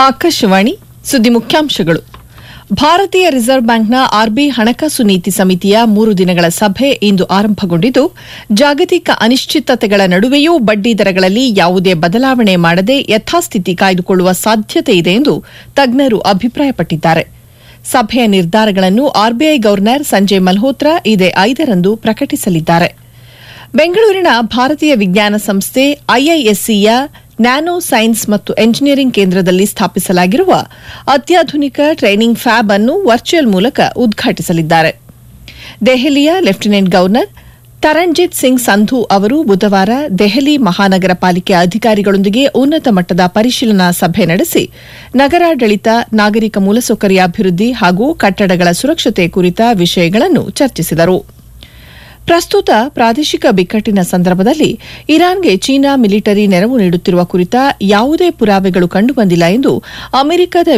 ಆಕಾಶವಾಣಿ ಸುದ್ದಿ ಮುಖ್ಯಾಂಶಗಳು ಭಾರತೀಯ ರಿಸರ್ವ್ ಬ್ಯಾಂಕ್ನ ಆರ್ಬಿಐ ಹಣಕಾಸು ನೀತಿ ಸಮಿತಿಯ ಮೂರು ದಿನಗಳ ಸಭೆ ಇಂದು ಆರಂಭಗೊಂಡಿದ್ದು ಜಾಗತಿಕ ಅನಿಶ್ಚಿತತೆಗಳ ನಡುವೆಯೂ ಬಡ್ಡಿ ದರಗಳಲ್ಲಿ ಯಾವುದೇ ಬದಲಾವಣೆ ಮಾಡದೆ ಯಥಾಸ್ಥಿತಿ ಕಾಯ್ದುಕೊಳ್ಳುವ ಸಾಧ್ಯತೆ ಇದೆ ಎಂದು ತಜ್ಞರು ಅಭಿಪ್ರಾಯಪಟ್ಟಿದ್ದಾರೆ ಸಭೆಯ ನಿರ್ಧಾರಗಳನ್ನು ಆರ್ಬಿಐ ಗವರ್ನರ್ ಸಂಜಯ್ ಮಲ್ಹೋತ್ರಾ ಇದೇ ಐದರಂದು ಪ್ರಕಟಿಸಲಿದ್ದಾರೆ ಬೆಂಗಳೂರಿನ ಭಾರತೀಯ ವಿಜ್ಞಾನ ಸಂಸ್ಥೆ ಐಐಎಸ್ಸಿಯ ನ್ಯಾನೋ ಸೈನ್ಸ್ ಮತ್ತು ಎಂಜಿನಿಯರಿಂಗ್ ಕೇಂದ್ರದಲ್ಲಿ ಸ್ಥಾಪಿಸಲಾಗಿರುವ ಅತ್ಯಾಧುನಿಕ ಟ್ರೈನಿಂಗ್ ಫ್ಯಾಬ್ ಅನ್ನು ವರ್ಚುವಲ್ ಮೂಲಕ ಉದ್ಘಾಟಿಸಲಿದ್ದಾರೆ ದೆಹಲಿಯ ಲೆಫ್ಟಿನೆಂಟ್ ಗವರ್ನರ್ ತರಂಜಿತ್ ಸಿಂಗ್ ಸಂಧು ಅವರು ಬುಧವಾರ ದೆಹಲಿ ಮಹಾನಗರ ಪಾಲಿಕೆ ಅಧಿಕಾರಿಗಳೊಂದಿಗೆ ಉನ್ನತ ಮಟ್ಟದ ಪರಿಶೀಲನಾ ಸಭೆ ನಡೆಸಿ ನಗರಾಡಳಿತ ನಾಗರಿಕ ಮೂಲಸೌಕರ್ಯ ಅಭಿವೃದ್ಧಿ ಹಾಗೂ ಕಟ್ಟಡಗಳ ಸುರಕ್ಷತೆ ಕುರಿತ ವಿಷಯಗಳನ್ನು ಚರ್ಚಿಸಿದರು ಪ್ರಸ್ತುತ ಪ್ರಾದೇಶಿಕ ಬಿಕ್ಕಟ್ಟಿನ ಸಂದರ್ಭದಲ್ಲಿ ಇರಾನ್ಗೆ ಚೀನಾ ಮಿಲಿಟರಿ ನೆರವು ನೀಡುತ್ತಿರುವ ಕುರಿತ ಯಾವುದೇ ಪುರಾವೆಗಳು ಕಂಡುಬಂದಿಲ್ಲ ಎಂದು ಅಮೆರಿಕದ